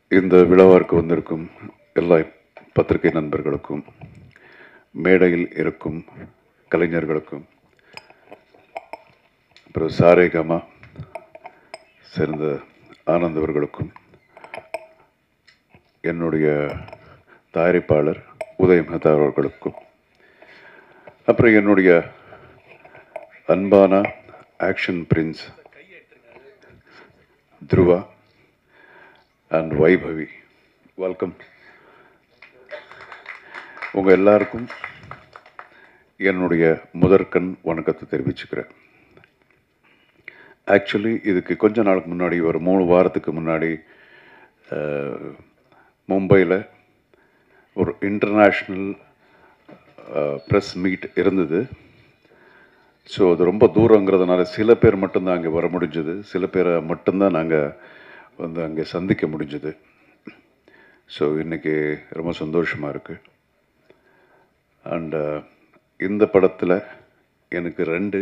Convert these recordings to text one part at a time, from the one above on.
இந்த விழாவிற்கு வந்திருக்கும் எல்லா பத்திரிகை நண்பர்களுக்கும் மேடையில் இருக்கும் கலைஞர்களுக்கும் அப்புறம் சாரேகமா சேர்ந்த ஆனந்த் அவர்களுக்கும் என்னுடைய தயாரிப்பாளர் உதய் மெஹதா அவர்களுக்கும் அப்புறம் என்னுடைய அன்பான action prince Dhruva and Vaibhavi welcome உங்கள் எல்லாருக்கும் என்னுடைய முதற்கண் வணக்கத்தை தெரிவிச்சுக்கிறேன் ஆக்சுவலி இதுக்கு கொஞ்ச நாளுக்கு முன்னாடி ஒரு மூணு வாரத்துக்கு முன்னாடி மும்பையில் ஒரு இன்டர்நேஷ்னல் ப்ரெஸ் மீட் இருந்தது ஸோ அது ரொம்ப தூரங்கிறதுனால சில பேர் மட்டும்தான் அங்கே வர முடிஞ்சது சில பேரை மட்டும்தான் நாங்கள் வந்து அங்கே சந்திக்க முடிஞ்சது ஸோ இன்றைக்கி ரொம்ப சந்தோஷமாக இருக்குது அண்டு இந்த படத்தில் எனக்கு ரெண்டு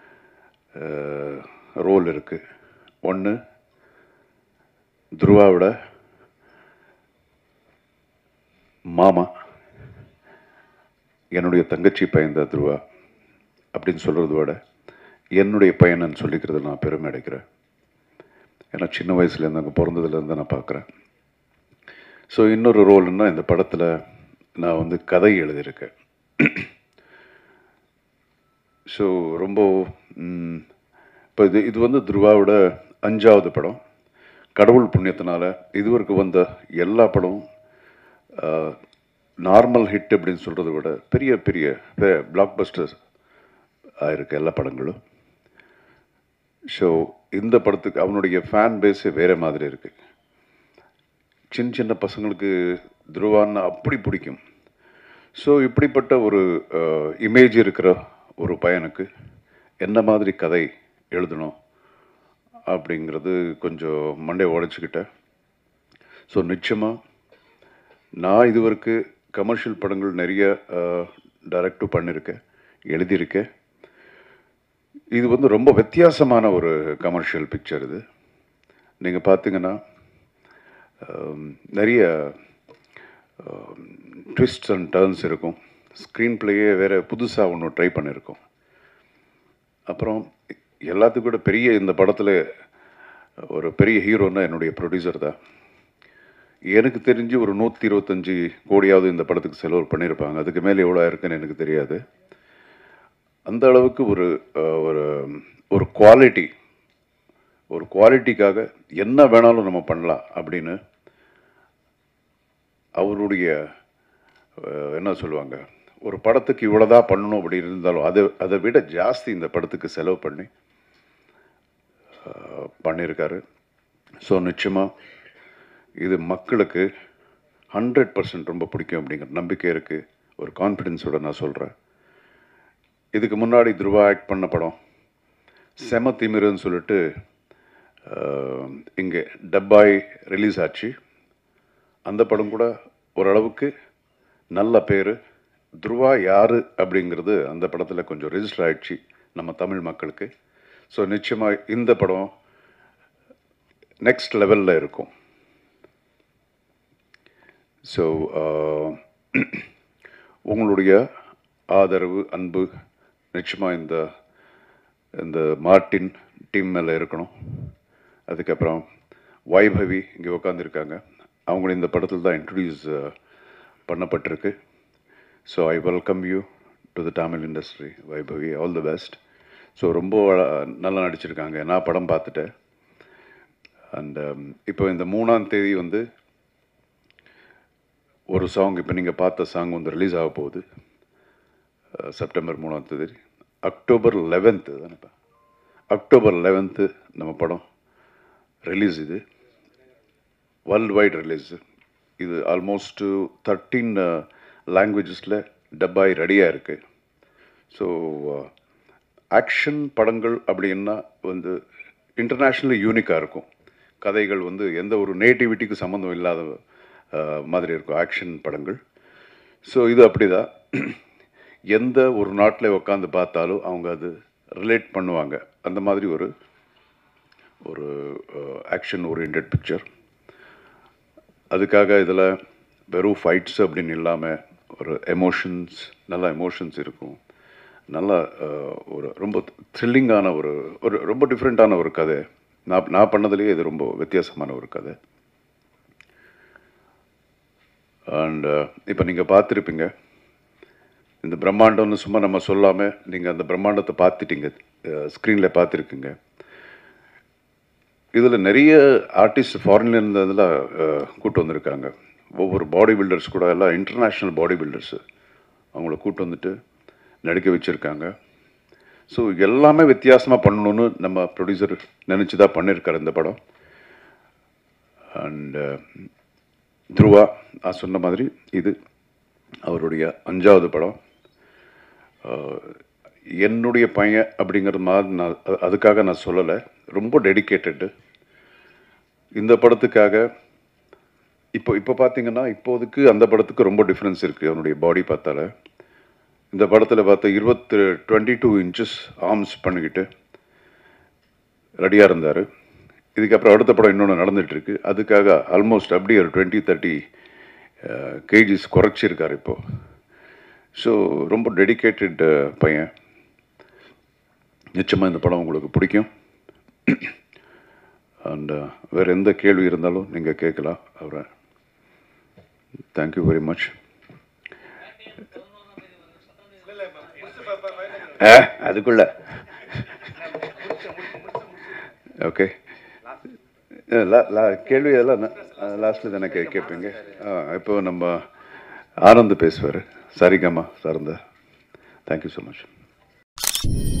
ரோல் இருக்குது ஒன்று துருவாவோட மாமா என்னுடைய தங்கச்சி பையன் தான் துருவா அப்படின்னு சொல்கிறத விட என்னுடைய பையனன்னு சொல்லிக்கிறது நான் பெருமை அடைக்கிறேன் ஏன்னா சின்ன வயசுலேருந்து அங்கே பிறந்ததுலேருந்து நான் பார்க்குறேன் ஸோ இன்னொரு ரோல்னா இந்த படத்தில் நான் வந்து கதை எழுதியிருக்கேன் ஸோ ரொம்ப இப்போ இது இது வந்து துருவாவோட அஞ்சாவது படம் கடவுள் புண்ணியத்தினால இதுவரைக்கும் வந்த எல்லா படமும் நார்மல் ஹிட் அப்படின்னு சொல்கிறத விட பெரிய பெரிய பிளாக் பஸ்டர்ஸ் ஆயிருக்கு எல்லா படங்களும் ஸோ இந்த படத்துக்கு அவனுடைய ஃபேன் பேஸே வேறு மாதிரி இருக்குது சின்ன சின்ன பசங்களுக்கு துருவான்னு அப்படி பிடிக்கும் ஸோ இப்படிப்பட்ட ஒரு இமேஜ் இருக்கிற ஒரு பையனுக்கு என்ன மாதிரி கதை எழுதணும் அப்படிங்கிறது கொஞ்சம் மண்டே உடச்சிக்கிட்டேன் ஸோ நிச்சயமாக நான் இதுவரைக்கும் கமர்ஷியல் படங்கள் நிறைய டைரக்டும் பண்ணியிருக்கேன் எழுதியிருக்கேன் இது வந்து ரொம்ப வித்தியாசமான ஒரு கமர்ஷியல் பிக்சர் இது நீங்கள் பார்த்தீங்கன்னா நிறைய ட்விஸ்ட் அண்ட் டர்ன்ஸ் இருக்கும் ஸ்க்ரீன் பிளேயே வேறு புதுசாக ஒன்று ட்ரை பண்ணியிருக்கோம் அப்புறம் எல்லாத்துக்கும் கூட பெரிய இந்த படத்தில் ஒரு பெரிய ஹீரோன்னா என்னுடைய ப்ரொடியூசர் தான் எனக்கு தெரிஞ்சு ஒரு நூற்றி இருபத்தஞ்சி கோடியாவது இந்த படத்துக்கு செலவு பண்ணியிருப்பாங்க அதுக்கு மேலே எவ்வளோ இருக்குன்னு எனக்கு தெரியாது அந்த அளவுக்கு ஒரு ஒரு ஒரு குவாலிட்டி ஒரு குவாலிட்டிக்காக என்ன வேணாலும் நம்ம பண்ணலாம் அப்படின்னு அவருடைய என்ன சொல்லுவாங்க ஒரு படத்துக்கு இவ்வளோதான் பண்ணணும் அப்படி இருந்தாலும் அதை அதை விட ஜாஸ்தி இந்த படத்துக்கு செலவு பண்ணி பண்ணியிருக்காரு ஸோ நிச்சயமாக இது மக்களுக்கு ஹண்ட்ரட் பர்சன்ட் ரொம்ப பிடிக்கும் அப்படிங்கிற நம்பிக்கை இருக்குது ஒரு கான்ஃபிடென்ஸோட நான் சொல்கிறேன் இதுக்கு முன்னாடி துருவா ஆக்ட் பண்ண படம் செம திமிருன்னு சொல்லிட்டு இங்கே டப்பாய் ரிலீஸ் ஆச்சு அந்த படம் கூட ஓரளவுக்கு நல்ல பேர் துருவா யார் அப்படிங்கிறது அந்த படத்தில் கொஞ்சம் ரெஜிஸ்டர் ஆயிடுச்சு நம்ம தமிழ் மக்களுக்கு ஸோ நிச்சயமாக இந்த படம் நெக்ஸ்ட் லெவலில் இருக்கும் ஸோ உங்களுடைய ஆதரவு அன்பு நிச்சயமாக இந்த இந்த மார்ட்டின் டீம் மேலே இருக்கணும் அதுக்கப்புறம் வைபவி இங்கே உட்காந்துருக்காங்க அவங்களும் இந்த படத்தில் தான் இன்ட்ரடியூஸ் பண்ணப்பட்டிருக்கு so I welcome you to the Tamil industry Vaibhavi all the best so ரொம்ப நல்லா நடிச்சிருக்காங்க நான் படம் பார்த்துட்டேன் அண்ட் இப்போ இந்த மூணாம் தேதி வந்து ஒரு சாங் இப்போ நீங்கள் பார்த்த சாங் வந்து ரிலீஸ் ஆக போகுது செப்டம்பர் மூணாம் தேதி அக்டோபர் லெவன்த்து தானேப்பா அக்டோபர் லெவன்த்து நம்ம படம் ரிலீஸ் இது வேர்ல்டு வைட் ரிலீஸ் இது ஆல்மோஸ்ட்டு தேர்ட்டீன் லாங்குவேஜஸில் டப்பாய் ரெடியாக இருக்குது ஸோ ஆக்ஷன் படங்கள் அப்படின்னா வந்து இன்டர்நேஷ்னலி யூனிக்காக இருக்கும் கதைகள் வந்து எந்த ஒரு நேட்டிவிட்டிக்கு சம்மந்தம் இல்லாத மாதிரி இருக்கும் ஆக்ஷன் படங்கள் ஸோ இது அப்படி தான் எந்த ஒரு நாட்டில் உட்காந்து பார்த்தாலும் அவங்க அது ரிலேட் பண்ணுவாங்க அந்த மாதிரி ஒரு ஒரு ஆக்ஷன் ஓரியன்ட் பிக்சர் அதுக்காக இதில் வெறும் ஃபைட்ஸ் அப்படின்னு இல்லாமல் ஒரு எமோஷன்ஸ் நல்ல எமோஷன்ஸ் இருக்கும் நல்லா அஹ், ஒரு ரொம்ப த்ரில்லிங்கான ஒரு ஒரு ரொம்ப டிஃப்ரெண்ட்டான ஒரு கதை நான் நான் பண்ணதுலேயே இது ரொம்ப வித்தியாசமான ஒரு கதை அண்ட் இப்போ நீங்கள் பார்த்துருப்பீங்க இந்த பிரம்மாண்டம்னு சும்மா நம்ம சொல்லாமல் நீங்கள் அந்த பிரம்மாண்டத்தை பார்த்துட்டீங்க ஸ்க்ரீனில் பார்த்துருக்கீங்க இதில் நிறைய ஆர்டிஸ்ட் ஃபாரின்ல இருந்ததில் கூட்டு வந்திருக்காங்க ஒவ்வொரு பாடி பில்டர்ஸ் கூட எல்லாம் இன்டர்நேஷ்னல் பாடி பில்டர்ஸு அவங்கள கூட்டு வந்துட்டு நடிக்க வச்சுருக்காங்க ஸோ எல்லாமே வித்தியாசமாக பண்ணணும்னு நம்ம ப்ரொடியூசர் நினச்சி தான் பண்ணியிருக்காரு இந்த படம் அண்ட் துருவா நான் சொன்ன மாதிரி இது அவருடைய அஞ்சாவது படம் அஹ், என்னுடைய பையன் அப்படிங்கிறது மாதிரி நான் அ- அதுக்காக நான் சொல்லலை ரொம்ப டெடிக்கேட்டடு இந்த படத்துக்காக இப்போ இப்போ பார்த்தீங்கன்னா இப்போதைக்கு அந்த படத்துக்கு ரொம்ப டிஃப்ரென்ஸ் இருக்குது அவனுடைய பாடி பார்த்தால இந்த படத்தில் பார்த்தா இருபத்து டுவெண்ட்டி டூ இன்ச்சஸ் ஆர்ம்ஸ் பண்ணிக்கிட்டு ரெடியாக இருந்தார் இதுக்கப்புறம் அடுத்த படம் இன்னொன்று நடந்துட்டு இருக்கு அதுக்காக ஆல்மோஸ்ட் அப்படியே ஒரு டுவெண்ட்டி தேர்ட்டி கேஜிஸ் குறைச்சிருக்கார் இப்போ ஸோ ரொம்ப டெடிகேட்டட் பையன் நிச்சயமாக இந்த படம் உங்களுக்கு பிடிக்கும் அண்ட் வேறு எந்த கேள்வி இருந்தாலும் நீங்கள் கேட்கலாம் அவரை தேங்க்யூ வெரி மச் அதுக்குள்ள ஓகே கேள்வி எல்லாம் லாஸ்ட்டில் தானே கே கேட்பீங்க ஆ இப்போ நம்ம ஆனந்த் பேசுவார் சரிகம்மா சார்ந்த தேங்க்யூ ஸோ மச்